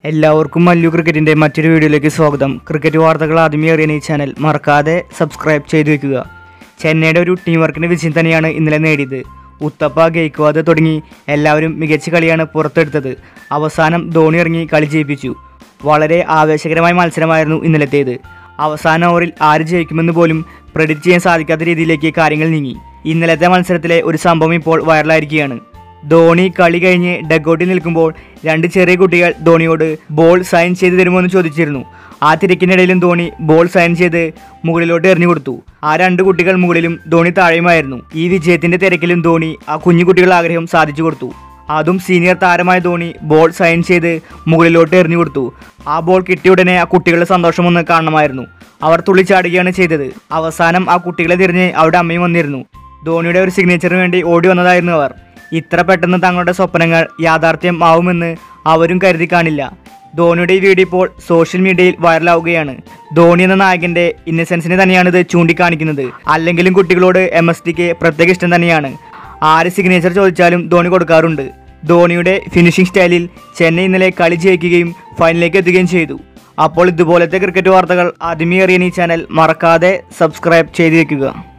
എല്ലാവർക്കും മല്ലു ക്രിക്കറ്റിന്റെ മറ്റൊരു വീഡിയോയിലേക്ക് സ്വാഗതം ക്രിക്കറ്റ് വാർത്തകൾ ആദ്യമേ അറിയാൻ ഈ ചാനൽ മറക്കാതെ സബ്സ്ക്രൈബ് ചെയ്തു വെക്കുക ചെന്നൈയുടെ ഒരു ടീം വർക്കിന്റെ വിജയം തന്നെയാണ് ഇന്നലെ നേടിയത് ഉത്തപ്പ ഗെയ്ക്വാദ് തുടങ്ങി എല്ലാവരും മികച്ച കളിയാണ് പുറത്തെടുത്തത് അവസാനം ധോണി ഇറങ്ങി കളി ജയിപ്പിച്ചു വളരെ ആവേശകരമായ മത്സരമായിരുന്നു ഇന്നലത്തേത് അവസാന ഓവറിൽ ആര് ജയിക്കുമെന്ന് പോലും പ്രെഡിക്റ്റ് ചെയ്യാൻ സാധിക്കാത്ത രീതിയിലേക്ക് കാര്യങ്ങൾ നീങ്ങി ഇന്നലത്തെ മത്സരത്തിലെ ഒരു സംഭവം ഇപ്പോൾ വൈറലായിരിക്കുകയാണ് ധോണി കളി കഴിഞ്ഞ് ഡഗൌട്ടിൽ നിൽക്കുമ്പോൾ രണ്ട് ചെറിയ കുട്ടികൾ ധോണിയോട് ബോൾ സൈൻ ചെയ്ത് തരുമോ എന്ന് ചോദിച്ചിരുന്നു ആ തിരക്കിനിടയിലും ധോണി ബോൾ സൈൻ ചെയ്ത് മുകളിലോട്ട് എറിഞ്ഞു കൊടുത്തു ആ രണ്ട് കുട്ടികൾ മുകളിലും ധോണി താഴെയുമായിരുന്നു ഈ വിജയത്തിന്റെ തിരക്കിലും ധോണി ആ കുഞ്ഞു കുട്ടികളുടെ ആഗ്രഹം സാധിച്ചു കൊടുത്തു അതും സീനിയർ താരമായ ധോണി ബോൾ സൈൻ ചെയ്ത് മുകളിലോട്ട് എറിഞ്ഞു കൊടുത്തു ആ ബോൾ കിട്ടിയ ഉടനെ ആ കുട്ടികളുടെ സന്തോഷമൊന്ന് കാണണമായിരുന്നു അവർ തുള്ളിച്ചാടുകയാണ് ചെയ്തത് അവസാനം ആ കുട്ടികളെ തിരിഞ്ഞ് അവിടെ അമ്മയും വന്നിരുന്നു ധോണിയുടെ ഒരു സിഗ്നേച്ചറിന് വേണ്ടി ഓടി വന്നതായിരുന്നു അവർ ഇത്ര പെട്ടെന്ന് തങ്ങളുടെ സ്വപ്നങ്ങൾ യാഥാർത്ഥ്യം ആവുമെന്ന് അവരും കരുതി കാണില്ല ധോണിയുടെ ഈ വീഡിയോ ഇപ്പോൾ സോഷ്യൽ മീഡിയയിൽ വൈറലാവുകയാണ് ധോണി എന്ന നായകന്റെ ഇന്നസെൻസിനെ തന്നെയാണ് ഇത് ചൂണ്ടിക്കാണിക്കുന്നത് അല്ലെങ്കിലും കുട്ടികളോട് എം എസ് ടിക്ക് പ്രത്യേക ഇഷ്ടം തന്നെയാണ് ആര് സിഗ്നേച്ചർ ചോദിച്ചാലും ധോണി കൊടുക്കാറുണ്ട് ധോണിയുടെ ഫിനിഷിംഗ് സ്റ്റൈലിൽ ചെന്നൈ ഇന്നലെ കളി ജയിക്കുകയും ഫൈനലിലേക്ക് എത്തുകയും ചെയ്തു അപ്പോൾ ഇതുപോലത്തെ ക്രിക്കറ്റ് വാർത്തകൾ ആദ്യമേ അറിയാൻ ഈ ചാനൽ മറക്കാതെ സബ്സ്ക്രൈബ് ചെയ്ത് വെക്കുക